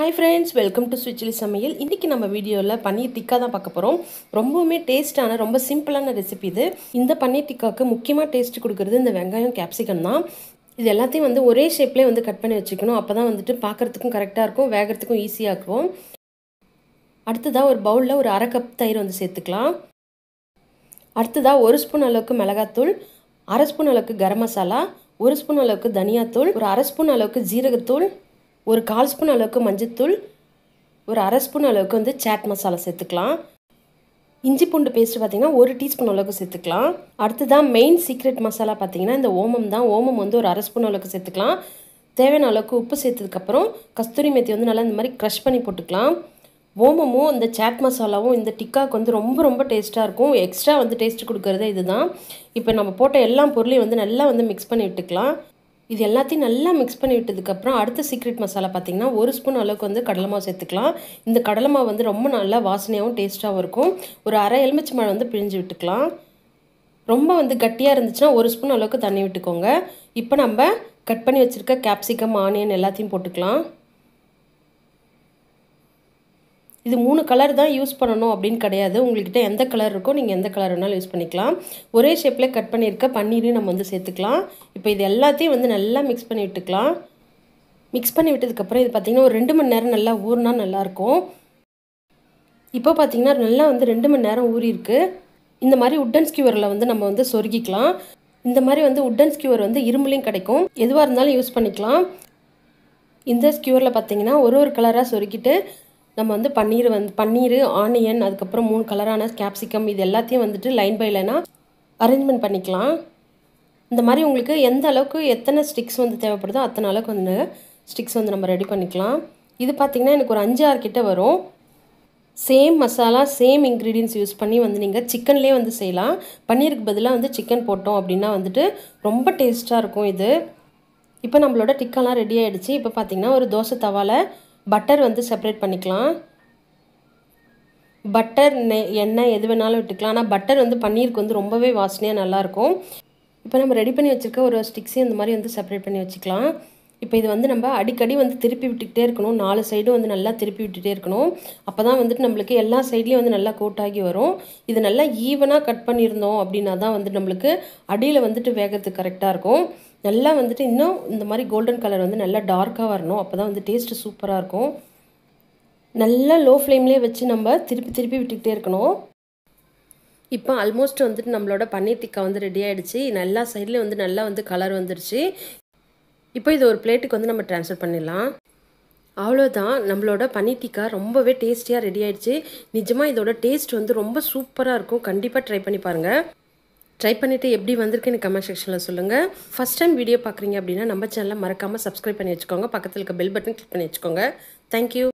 hi friends welcome to ஸ்விட்ச்லி சமையல் இன்றைக்கி நம்ம வீடியோவில் பன்னீர் டிக்கா தான் பார்க்க போகிறோம் ரொம்பவுமே டேஸ்ட்டான ரொம்ப சிம்பிளான ரெசிபி இது இந்த பன்னீர் டிக்காவுக்கு முக்கியமாக டேஸ்ட் கொடுக்குறது இந்த வெங்காயம் கேப்சிகம் தான் இது எல்லாத்தையும் வந்து ஒரே ஷேப்லேயே வந்து கட் பண்ணி வச்சுக்கணும் அப்போ தான் வந்துட்டு பார்க்குறதுக்கும் கரெக்டாக இருக்கும் வேகிறதுக்கும் ஈஸியாக இருக்கும் அடுத்ததாக ஒரு பவுலில் ஒரு அரை கப் தயிர் வந்து சேர்த்துக்கலாம் அடுத்ததாக ஒரு ஸ்பூன் அளவுக்கு மிளகாத்தூள் அரை ஸ்பூன் அளவுக்கு கரம் மசாலா ஒரு ஸ்பூன் அளவுக்கு தனியாத்தூள் ஒரு அரை ஸ்பூன் அளவுக்கு ஜீரகத்தூள் ஒரு கால் ஸ்பூன் அளவுக்கு மஞ்சத்தூள் ஒரு அரை ஸ்பூன் அளவுக்கு வந்து சாட் மசாலா சேர்த்துக்கலாம் இஞ்சி பூண்டு பேஸ்ட் பார்த்திங்கன்னா ஒரு டீஸ்பூன் அளவுக்கு சேர்த்துக்கலாம் அடுத்ததான் மெயின் சீக்ரெட் மசாலா பார்த்திங்கன்னா இந்த ஓமம் தான் ஓமம் வந்து ஒரு அரை ஸ்பூன் அளவுக்கு சேர்த்துக்கலாம் தேவையான அளவுக்கு உப்பு சேர்த்ததுக்கப்புறம் கஸ்தூரி மெத்தி வந்து நல்லா இந்த மாதிரி க்ரஷ் பண்ணி போட்டுக்கலாம் ஓமமும் இந்த சாட் மசாலாவும் இந்த டிக்காவுக்கு வந்து ரொம்ப ரொம்ப டேஸ்ட்டாக இருக்கும் எக்ஸ்ட்ரா வந்து டேஸ்ட் கொடுக்கறதே இதுதான் இப்போ நம்ம போட்ட எல்லா பொருளையும் வந்து நல்லா வந்து மிக்ஸ் பண்ணி விட்டுக்கலாம் இது எல்லாத்தையும் நல்லா மிக்ஸ் பண்ணி விட்டதுக்கப்புறம் அடுத்த சீக்ரெட் மசாலா பார்த்திங்கன்னா ஒரு ஸ்பூன் அளவுக்கு வந்து கடலை மாவு சேர்த்துக்கலாம் இந்த கடலை மாவு வந்து ரொம்ப நல்லா வாசனையாகவும் டேஸ்ட்டாகவும் இருக்கும் ஒரு அரை எலுமிச்சை மழை வந்து பிழிஞ்சு விட்டுக்கலாம் ரொம்ப வந்து கட்டியாக இருந்துச்சுன்னா ஒரு ஸ்பூன் அளவுக்கு தண்ணி விட்டுக்கோங்க இப்போ நம்ம கட் பண்ணி வச்சுருக்க கேப்சிகம் ஆனியன் எல்லாத்தையும் போட்டுக்கலாம் இது மூணு கலர் தான் யூஸ் பண்ணணும் அப்படின்னு கிடையாது உங்கள்கிட்ட எந்த கலர் இருக்கோ நீங்கள் எந்த கலர் வேணாலும் யூஸ் பண்ணிக்கலாம் ஒரே ஷேப்பில் கட் பண்ணியிருக்க பன்னீரையும் நம்ம வந்து சேர்த்துக்கலாம் இப்போ இது எல்லாத்தையும் வந்து நல்லா மிக்ஸ் பண்ணி விட்டுக்கலாம் மிக்ஸ் பண்ணி விட்டதுக்கப்புறம் இது பார்த்திங்கன்னா ஒரு ரெண்டு மணி நேரம் நல்லா ஊறினா நல்லாயிருக்கும் இப்போ பார்த்திங்கன்னா நல்லா வந்து ரெண்டு மணி நேரம் ஊறியிருக்கு இந்த மாதிரி உட்டன் ஸ்கியூவரில் வந்து நம்ம வந்து சொருகிக்கலாம் இந்த மாதிரி வந்து உட்டன் ஸ்கியூவர் வந்து இரும்புலையும் கிடைக்கும் எதுவாக இருந்தாலும் யூஸ் பண்ணிக்கலாம் இந்த ஸ்கியூரில் பார்த்திங்கன்னா ஒரு ஒரு கலராக சொருக்கிட்டு நம்ம வந்து பன்னீர் வந்து பன்னீர் ஆனியன் அதுக்கப்புறம் மூணு கலரான கேப்சிகம் இது எல்லாத்தையும் வந்துட்டு லைன் பை லைனாக அரேஞ்ச்மெண்ட் பண்ணிக்கலாம் இந்த மாதிரி உங்களுக்கு எந்த அளவுக்கு எத்தனை ஸ்டிக்ஸ் வந்து தேவைப்படுதோ அத்தனை அளவுக்கு வந்து ஸ்டிக்ஸ் வந்து நம்ம ரெடி பண்ணிக்கலாம் இது பார்த்திங்கன்னா எனக்கு ஒரு அஞ்சு ஆறு கிட்ட வரும் same masala same ingredients use பண்ணி வந்து நீங்கள் சிக்கன்லேயே வந்து செய்யலாம் பன்னீருக்கு பதிலாக வந்து சிக்கன் போட்டோம் அப்படின்னா வந்துட்டு ரொம்ப டேஸ்ட்டாக இருக்கும் இது இப்போ நம்மளோட டிக்காலாம் ரெடி ஆகிடுச்சு இப்போ பார்த்திங்கன்னா ஒரு தோசை தவாவில் பட்டர் வந்து செப்பரேட் பண்ணிக்கலாம் பட்டர் நெ எண்ணெய் எது வேணாலும் விட்டுக்கலாம் ஆனால் பட்டர் வந்து பன்னீருக்கு வந்து ரொம்பவே வாசனையாக நல்லாயிருக்கும் இப்போ நம்ம ரெடி பண்ணி வச்சுருக்க ஒரு ஸ்டிக்ஸையும் இந்த மாதிரி வந்து செப்பரேட் பண்ணி வச்சுக்கலாம் இப்போ இது வந்து நம்ம அடிக்கடி வந்து திருப்பி விட்டுக்கிட்டே இருக்கணும் நாலு சைடும் வந்து நல்லா திருப்பி விட்டுகிட்டே இருக்கணும் அப்போ தான் வந்துட்டு நம்மளுக்கு எல்லா சைட்லேயும் வந்து நல்லா கோட் ஆகி வரும் இது நல்லா ஈவனாக கட் பண்ணியிருந்தோம் அப்படின்னா தான் வந்துட்டு நம்மளுக்கு அடியில் வந்துட்டு வேகத்துக்கு கரெக்டாக இருக்கும் நல்லா வந்துட்டு இன்னும் இந்த மாதிரி கோல்டன் கலர் வந்து நல்லா டார்க்காக வரணும் அப்போ தான் வந்து டேஸ்ட்டு சூப்பராக இருக்கும் நல்லா லோ ஃப்ளேம்லேயே வச்சு நம்ம திருப்பி திருப்பி விட்டுக்கிட்டே இருக்கணும் இப்போ ஆல்மோஸ்ட் வந்துட்டு நம்மளோட பன்னீர் டிக்கா வந்து ரெடி ஆகிடுச்சு எல்லா சைட்லேயும் வந்து நல்லா வந்து கலர் வந்துருச்சு இப்போ இது ஒரு பிளேட்டுக்கு வந்து நம்ம ட்ரான்ஸ்ஃபர் பண்ணிடலாம் அவ்வளோதான் நம்மளோட பன்னீர் டிக்கா ரொம்பவே டேஸ்டியாக ரெடி ஆகிடுச்சு நிஜமாக இதோட டேஸ்ட் வந்து ரொம்ப சூப்பராக இருக்கும் கண்டிப்பாக ட்ரை பண்ணி பாருங்கள் ட்ரை பண்ணிவிட்டு எப்படி வந்திருக்குன்னு கமெண்ட் செக்ஷனில் சொல்லுங்கள் ஃபஸ்ட் டைம் வீடியோ பார்க்குறீங்க அப்படின்னா நம்ம சேனலை மறக்காமல் சப்ஸ்கிரைப் பண்ணி வச்சுக்கோங்க பக்கத்தில் இருக்க பெல் பட்டன் கிளிக் பண்ணி வச்சுக்கோங்க தேங்க்யூ